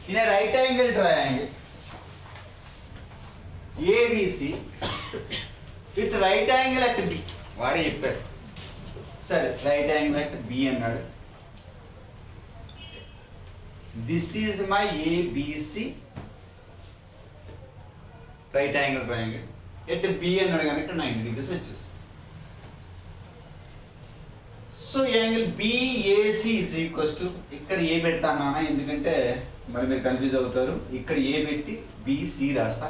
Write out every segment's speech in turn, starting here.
In a right angle triangle ABC with right angle at B వాడే చెప్పాడు సరే right angle at B అన్నాడు this is my ABC right angle triangle at B అన్నాడు కనుక ninety degrees వచ్చేసి so angle BAC is equals to ఇక్కడ A పెడతానా ఎందుకంటే మరి మీరు కన్ఫ్యూజ్ అవుతారు ఇక్కడ ఏ పెట్టి బిసి రాస్తా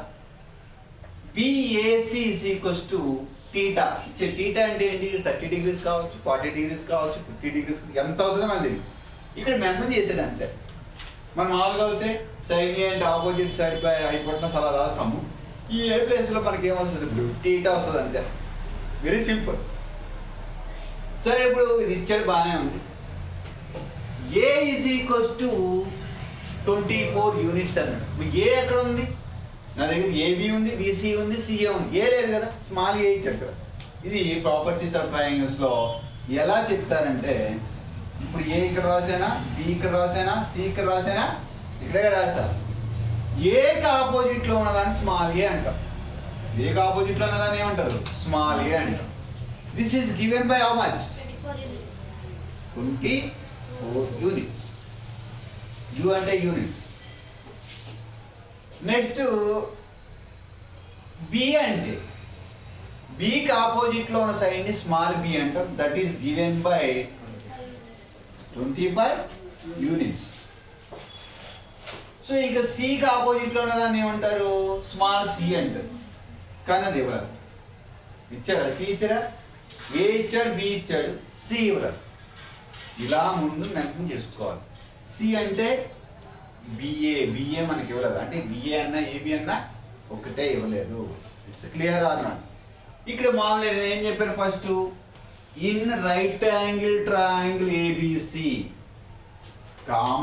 BAC is equals to theta ఇచ్చే టీటా అంటే ఏంటి థర్టీ డిగ్రీస్ కావచ్చు ఫార్టీ డిగ్రీస్ కావచ్చు ఫిఫ్టీ డిగ్రీస్ ఎంత అవుతుందో మనకి తెలియదు. ఇక్కడ మెన్షన్ చేసాడు అంతే మనం మామూలుగా అయితే సైన్ అంటే ఆపోజిట్ సైడ్ బై హైపోటనస్ అలా రాసాము ఈ ఏ ప్లేస్లో మనకి ఏమొస్తుంది ఇప్పుడు టీటా వస్తుంది అంతే వెరీ సింపుల్ సరే ఇప్పుడు ఇది ఇచ్చాడు బాగానే ఉంది A is equals to twenty four units అన్నాడు ఇప్పుడు ఏ ఎక్కడ ఉంది నా దగ్గర ఏబి ఉంది బీసీ ఉంది సిఏ ఉంది ఏ లేదు కదా స్మాల్ ఏ ఇచ్చాడు కదా ఇది ప్రాపర్టీస్ ఆఫ్ ట్రయాంగిల్స్లో ఎలా చెప్తారంటే ఇప్పుడు ఏ ఇక్కడ రాసానా బి ఇక్కడ రాసానా సి ఇక్కడ రాసానా ఇక్కడే రాసా ఏకి ఆపోజిట్లో ఉన్నదాన్ని స్మాల్ ఏ అంటాం ఏకి ఆపోజిట్లో ఉన్నదాన్ని ఏమంటారు స్మాల్ ఏ అంటాం this is given by how much 24 units. Twenty four units U అంటే యూనిట్స్ నెక్స్ట్ బి అంటే బికి ఆపోజిట్లో ఉన్న సైడ్ని స్మాల్ బి అంటాం that is given by twenty five units so ఇక సికి ఆపోజిట్లో ఉన్నదాన్ని ఏమంటారు స్మాల్ సి అంటారు కానీ అది ఇవ్వరు ఇచ్చాడా సి ఇచ్చాడా ఏ ఇచ్చాడు బి ఇచ్చాడు సి ఇవ్వరు ఇలా ముందు మెన్షన్ చేసుకోవాలి సి అంటే బిఏ బిఏ మనకి ఇవ్వలేదు అంటే బిఏ అన్నా ఏబి అన్నా ఒకటే ఇవ్వలేదు ఇట్స్ క్లియర్ అన్నా ఇక్కడ మామూలుగా నేను ఏం చెప్పాను first in right angle triangle ABC comma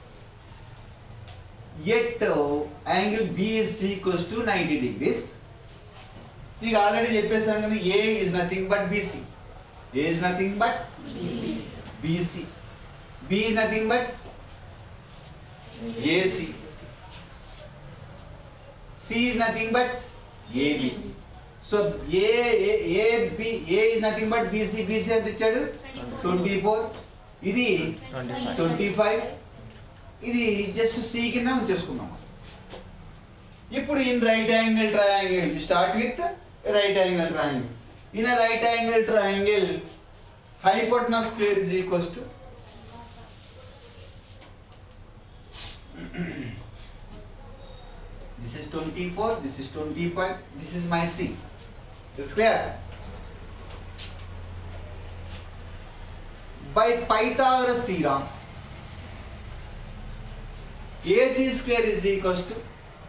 at angle B is equals to ninety degrees నీకు ఆల్రెడీ చెప్పేసాను కదా A is nothing but BC A is nothing but BC B nothing but AC C is nothing but AB so A A B A is nothing but BC BC ఎంత ఇచ్చాడు twenty four ఇది twenty five ఇది just C కింద ఉంచేసుకున్నాం ఇప్పుడు in right angle triangle start with right angle triangle in right angle triangle hypotenuse square is equals to this is 24 this is 25 this is my c it's clear by pythagoras theorem ac square is equals to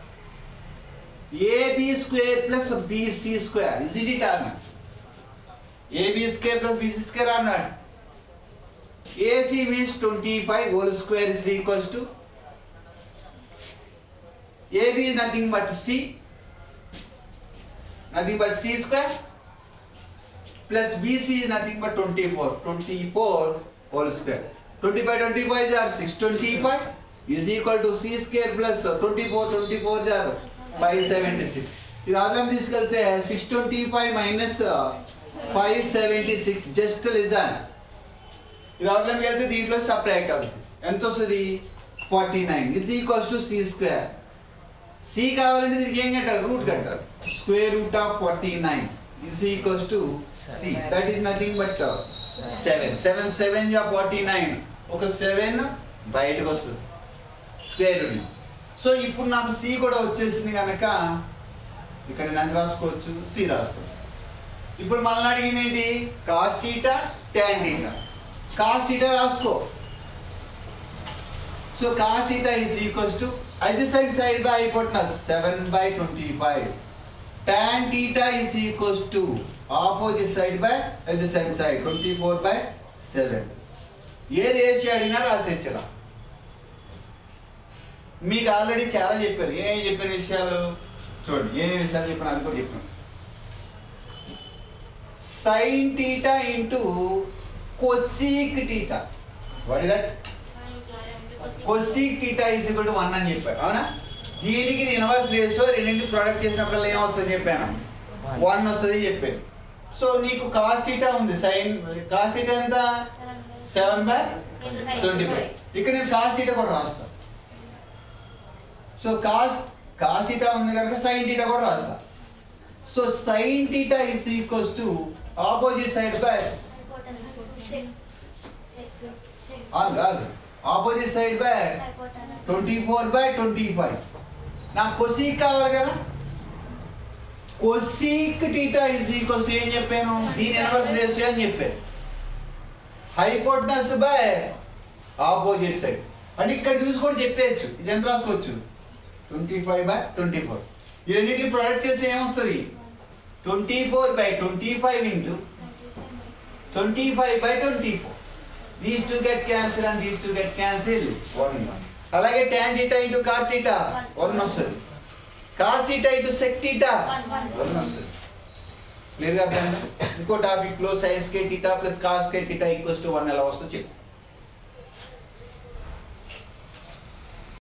ab square plus bc square is it determined AB square plus BC square or not? AC means 25 whole square is equals to AB is nothing but C, nothing but C square plus BC is nothing but 24, 24 whole square. 25, 25 are 625 is equal to C square plus 24, 24 are 576. ఇది ఆదాయం తీసుకెళ్తే six twenty five minus five seventy six just listen ఇది ఆదాయం వెళ్తే దీంట్లో separate అవుతుంది ఎంత వస్తుంది forty nine is equals to C square C కావాలంటే దీనికి ఏం కట్టాలి రూట్ కట్టాలి square root of forty nine is equals to C that is nothing but seven seven seven జా ఫార్టీ నైన్ ఒక సెవెన్ బయటకు వస్తుంది స్క్వేర్ రూట్ సో ఇప్పుడు నాకు సి కూడా వచ్చేసింది కనుక ఇక్కడ నేను ఎంత రాసుకోవచ్చు సి రాసుకోవచ్చు ఇప్పుడు మళ్ళీ అడిగింది ఏంటి cos theta tan theta cos theta రాసుకో so cos theta is equals to adjacent side by hypotenuse 7 by 25 tan theta is equals to opposite side by adjacent side 24 by 7 ఏ రేషియో అడిగినా రాసేచ్చరా మీకు ఆల్రెడీ చాలా చెప్పారు ఏం చెప్పిన విషయాలు చూడండి ఏ విషయాలు చెప్పిన అది కూడా చెప్పిన sine theta into cosec theta what is that cosec theta is equal to one అని చెప్పారు అవునా దీనికి ఇది ఇన్వర్స్ రేషియో రెండింటి ప్రొడక్ట్ చేసినప్పుడు ఏమొస్తుంది చెప్పాను వన్ వస్తుంది చెప్పాను సో నీకు కాస్ట్ టీటా ఉంది సైన్ కాస్ట్ టీటా ఎంత సెవెన్ బై ట్వంటీ ఫైవ్ ఇక్కడ నేను కాస్ట్ టీటా కూడా రాస్తా సో కాస్ట్ కాస్ట్ టీటా ఉంది కనుక సైన్ టీటా కూడా రాస్తా so sine theta is equals to opposite side by కాదు opposite side by twenty four by twenty five నాకు కొసీక్ కావాలి కదా cosec theta is equals to ఏం చెప్పాను దీని ఇన్వర్స్ రేషియో అని చెప్పాను హైపోటనస్ బై ఆపోజిట్ సైడ్ అంటే ఇక్కడ చూసి కూడా చెప్పేయచ్చు ఇది ఎంత రాసుకోవచ్చు twenty five by twenty four ఇవన్నిటిని ప్రొడక్ట్ చేస్తే ఏమొస్తుంది twenty four by twenty five into twenty five by twenty four these two get cancel and these two get cancel one అలాగే tan theta into cot theta one వస్తుంది cos theta into sec theta one వస్తుంది క్లియర్గా అర్థమైందా ఇంకో topic లో sines కే theta plus cos కే theta equals to one ఎలా వస్తుందో చెప్పు